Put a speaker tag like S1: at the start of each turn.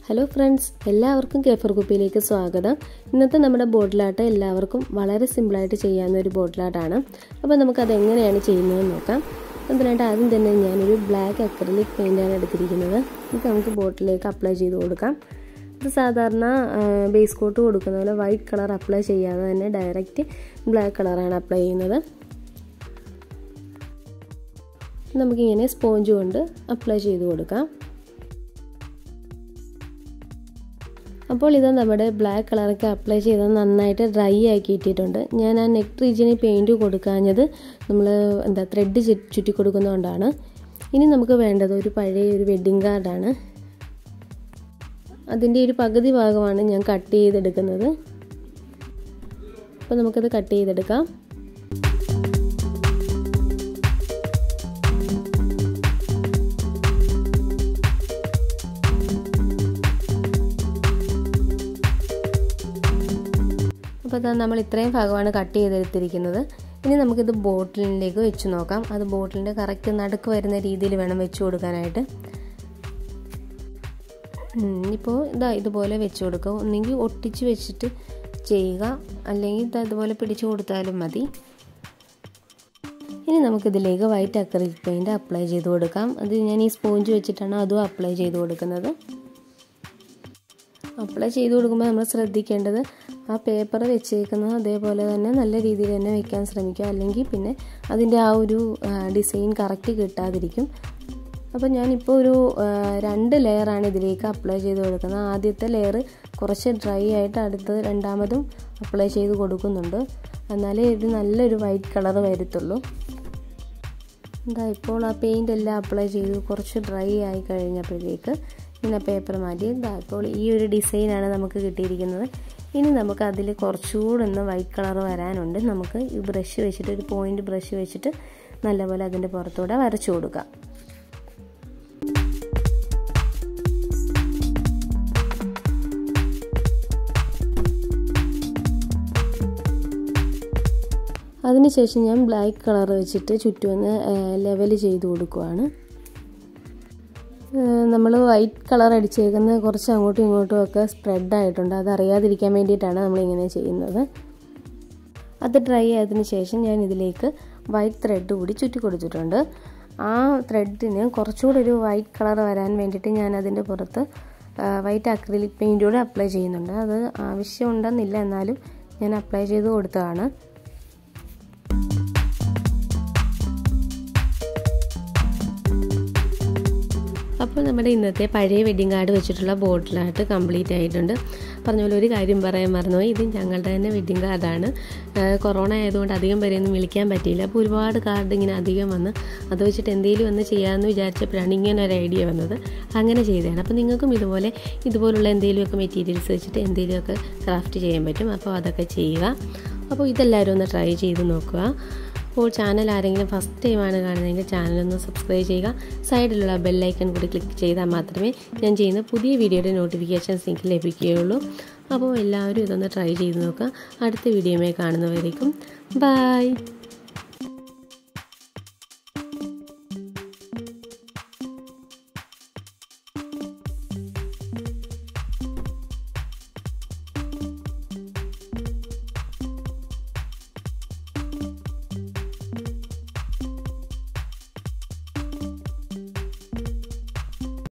S1: hello friends എല്ലാവർക്കും കേഫർ കുപ്പിയിലേക്ക് സ്വാഗതം ഇന്നത്തെ നമ്മുടെ ബോട്ടിലാട്ട് എല്ലാവർക്കും വളരെ സിമ്പിളായിട്ട് ചെയ്യാവുന്ന ഒരു ബോട്ടിലാട്ടാണ് അപ്പോൾ നമുക്കത് എങ്ങനെയാണ് ചെയ്യുന്നതെന്ന് നോക്കാം അതിനായിട്ട് ആദ്യം തന്നെ ഞാനൊരു ബ്ലാക്ക് അക്രലിക് പെയിൻ്റാണ് എടുത്തിരിക്കുന്നത് ഇത് നമുക്ക് ബോട്ടിലേക്ക് അപ്ലൈ ചെയ്ത് കൊടുക്കാം ഇത് സാധാരണ ബേസ് കോട്ട് കൊടുക്കുന്ന പോലെ വൈറ്റ് കളർ അപ്ലൈ ചെയ്യാതെ തന്നെ ഡയറക്റ്റ് ബ്ലാക്ക് കളറാണ് അപ്ലൈ ചെയ്യുന്നത് നമുക്കിങ്ങനെ സ്പോഞ്ച് കൊണ്ട് അപ്ലൈ ചെയ്ത് കൊടുക്കാം അപ്പോൾ ഇത് നമ്മുടെ ബ്ലാക്ക് കളറൊക്കെ അപ്ലൈ ചെയ്ത് നന്നായിട്ട് ഡ്രൈ ആക്കി ഇട്ടിട്ടുണ്ട് ഞാൻ ആ നെക്ക് റീജിയനിൽ പെയിൻറ്റ് കൊടുക്കാഞ്ഞത് നമ്മൾ എന്താ ത്രെഡ് ചുറ്റി കൊടുക്കുന്നതുകൊണ്ടാണ് ഇനി നമുക്ക് വേണ്ടത് ഒരു പഴയ ഒരു വെഡ്ഡിങ് കാർഡാണ് അതിൻ്റെ ഒരു പകുതി ഭാഗമാണ് ഞാൻ കട്ട് ചെയ്തെടുക്കുന്നത് അപ്പോൾ നമുക്കത് കട്ട് ചെയ്തെടുക്കാം അപ്പോൾ അതാ നമ്മൾ ഇത്രയും ഭാഗമാണ് കട്ട് ചെയ്തെടുത്തിരിക്കുന്നത് ഇനി നമുക്കിത് ബോട്ടിലിലേക്ക് വെച്ച് നോക്കാം അത് ബോട്ടിലിൻ്റെ കറക്റ്റ് നടുക്ക് വരുന്ന രീതിയിൽ വേണം വെച്ച് കൊടുക്കാനായിട്ട് ഇപ്പോൾ ഇതാ ഇതുപോലെ വെച്ച് കൊടുക്കുക ഒന്നെങ്കിൽ ഒട്ടിച്ച് വെച്ചിട്ട് ചെയ്യുക അല്ലെങ്കിൽ ഇതാ ഇതുപോലെ പിടിച്ചു കൊടുത്താലും മതി ഇനി നമുക്കിതിലേക്ക് വൈറ്റ് അക്രലിക് പെയിൻറ്റ് അപ്ലൈ ചെയ്ത് കൊടുക്കാം അത് ഞാൻ ഈ സ്പോഞ്ച് വെച്ചിട്ടാണ് അതും അപ്ലൈ ചെയ്ത് കൊടുക്കുന്നത് അപ്ലൈ ചെയ്ത് കൊടുക്കുമ്പോൾ നമ്മൾ ശ്രദ്ധിക്കേണ്ടത് ആ പേപ്പർ വെച്ചേക്കുന്നത് അതേപോലെ തന്നെ നല്ല രീതിയിൽ തന്നെ വെക്കാൻ ശ്രമിക്കുക അല്ലെങ്കിൽ പിന്നെ അതിൻ്റെ ആ ഒരു ഡിസൈൻ കറക്റ്റ് കിട്ടാതിരിക്കും അപ്പോൾ ഞാനിപ്പോൾ ഒരു രണ്ട് ലെയറാണ് ഇതിലേക്ക് അപ്ലൈ ചെയ്ത് കൊടുക്കുന്നത് ആദ്യത്തെ ലെയർ കുറച്ച് ഡ്രൈ ആയിട്ട് അടുത്തത് രണ്ടാമതും അപ്ലൈ ചെയ്ത് കൊടുക്കുന്നുണ്ട് എന്നാലേ ഇത് നല്ലൊരു വൈറ്റ് കളർ വരത്തുള്ളൂ എന്താ ഇപ്പോൾ ആ പെയിൻ്റ് എല്ലാം അപ്ലൈ ചെയ്തു കുറച്ച് ഡ്രൈ ആയി കഴിഞ്ഞപ്പോഴേക്ക് ഇങ്ങനെ പേപ്പർ മാറ്റി ഇതാ ഇപ്പോൾ ഈ ഒരു ഡിസൈനാണ് നമുക്ക് കിട്ടിയിരിക്കുന്നത് ഇനി നമുക്ക് അതിൽ കുറച്ചുകൂടെ ഒന്ന് വൈറ്റ് കളർ വരാനുണ്ട് നമുക്ക് ഈ ബ്രഷ് വെച്ചിട്ട് ഒരു പോയിൻ്റ് ബ്രഷ് വെച്ചിട്ട് നല്ലപോലെ അതിൻ്റെ പുറത്തൂടെ വരച്ചു കൊടുക്കാം അതിനുശേഷം ഞാൻ ബ്ലാക്ക് കളർ വെച്ചിട്ട് ചുറ്റും ഒന്ന് ലെവൽ ചെയ്ത് കൊടുക്കുവാണ് നമ്മൾ വൈറ്റ് കളർ അടിച്ചേക്കുന്ന കുറച്ച് അങ്ങോട്ടും ഇങ്ങോട്ടും ഒക്കെ സ്പ്രെഡ് ആയിട്ടുണ്ട് അത് അറിയാതിരിക്കാൻ വേണ്ടിയിട്ടാണ് നമ്മളിങ്ങനെ ചെയ്യുന്നത് അത് ഡ്രൈ ആയതിനു ശേഷം ഞാൻ ഇതിലേക്ക് വൈറ്റ് ത്രെഡ് കൂടി ചുറ്റി കൊടുത്തിട്ടുണ്ട് ആ ത്രെഡിന് കുറച്ചുകൂടി ഒരു വൈറ്റ് കളർ വരാൻ വേണ്ടിയിട്ട് ഞാൻ അതിൻ്റെ പുറത്ത് വൈറ്റ് അക്രിലിക് പെയിൻറ്റ് കൂടെ അപ്ലൈ ചെയ്യുന്നുണ്ട് അത് ആവശ്യമുണ്ടെന്നില്ല എന്നാലും ഞാൻ അപ്ലൈ ചെയ്ത് കൊടുത്തതാണ് അപ്പോൾ നമ്മുടെ ഇന്നത്തെ പഴയ വെഡ്ഡിങ് കാർഡ് വെച്ചിട്ടുള്ള ബോട്ടിലായിട്ട് കംപ്ലീറ്റ് ആയിട്ടുണ്ട് പറഞ്ഞ പോലെ ഒരു കാര്യം പറയാൻ മറന്നുപോയി ഇത് ഞങ്ങളുടെ തന്നെ വെഡ്ഡിങ് കാർഡാണ് കൊറോണ ആയതുകൊണ്ട് അധികം പേരെയൊന്നും വിളിക്കാൻ പറ്റിയില്ല അപ്പോൾ ഒരുപാട് കാർഡ് ഇങ്ങനെ അധികം വന്ന് അത് വെച്ചിട്ട് എന്തെങ്കിലും ഒന്ന് ചെയ്യാമെന്ന് വിചാരിച്ചപ്പോഴാണ് ഇങ്ങനെ ഒരു ഐഡിയ വന്നത് അങ്ങനെ ചെയ്തതാണ് അപ്പോൾ നിങ്ങൾക്കും ഇതുപോലെ ഇതുപോലുള്ള എന്തെങ്കിലുമൊക്കെ മെറ്റീരിയൽസ് വെച്ചിട്ട് എന്തെങ്കിലുമൊക്കെ ക്രാഫ്റ്റ് ചെയ്യാൻ പറ്റും അപ്പോൾ അതൊക്കെ ചെയ്യുക അപ്പോൾ ഇതെല്ലാവരും ഒന്ന് ട്രൈ ചെയ്ത് നോക്കുക അപ്പോൾ ചാനൽ ആരെങ്കിലും ഫസ്റ്റ് ടൈമാണ് കാണുന്നതെങ്കിൽ ചാനലൊന്ന് സബ്സ്ക്രൈബ് ചെയ്യുക സൈഡിലുള്ള ബെല്ലൈക്കൺ കൂടി ക്ലിക്ക് ചെയ്താൽ മാത്രമേ ഞാൻ ചെയ്യുന്ന പുതിയ വീഡിയോയുടെ നോട്ടിഫിക്കേഷൻസ് നിങ്ങൾക്ക് ലഭിക്കുകയുള്ളൂ അപ്പോൾ എല്ലാവരും ഇതൊന്ന് ട്രൈ ചെയ്ത് നോക്കുക അടുത്ത വീഡിയോയുമായി കാണുന്നവരേക്കും ബായ്